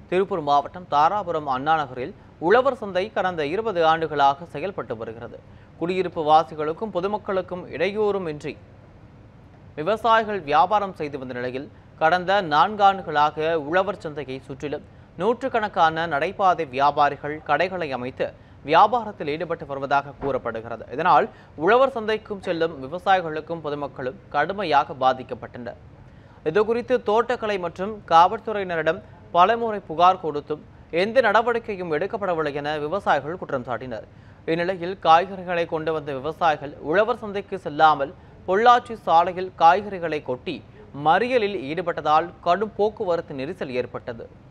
திருப்பூர் மாவட்டம் தாராபுரம் அண்ணா நகரில் உழவர் சந்தை கடந்த இருபது ஆண்டுகளாக செயல்பட்டு வருகிறது குடியிருப்பு வாசிகளுக்கும் பொதுமக்களுக்கும் இடையூறும் இன்றி விவசாயிகள் வியாபாரம் செய்து வந்த நிலையில் கடந்த நான்காண்டுகளாக உழவர் சந்தையை சுற்றிலும் நூற்றுக்கணக்கான நடைபாதை வியாபாரிகள் கடைகளை அமைத்து வியாபாரத்தில் ஈடுபட்டு வருவதாக கூறப்படுகிறது இதனால் உழவர் சந்தைக்கும் செல்லும் விவசாயிகளுக்கும் பொதுமக்களும் கடுமையாக பாதிக்கப்பட்டனர் இதுகுறித்து தோட்டக்கலை மற்றும் காவல்துறையினரிடம் பலமுறை புகார் கொடுத்தும் எந்த நடவடிக்கையும் எடுக்கப்படவில்லை என விவசாயிகள் குற்றம் சாட்டினர் இந்நிலையில் காய்கறிகளை கொண்டு வந்த விவசாயிகள் உழவர் சந்தைக்கு செல்லாமல் பொள்ளாச்சி சாலையில் காய்கறிகளை கொட்டி மறியலில் ஈடுபட்டதால் கடும் போக்குவரத்து நெரிசல் ஏற்பட்டது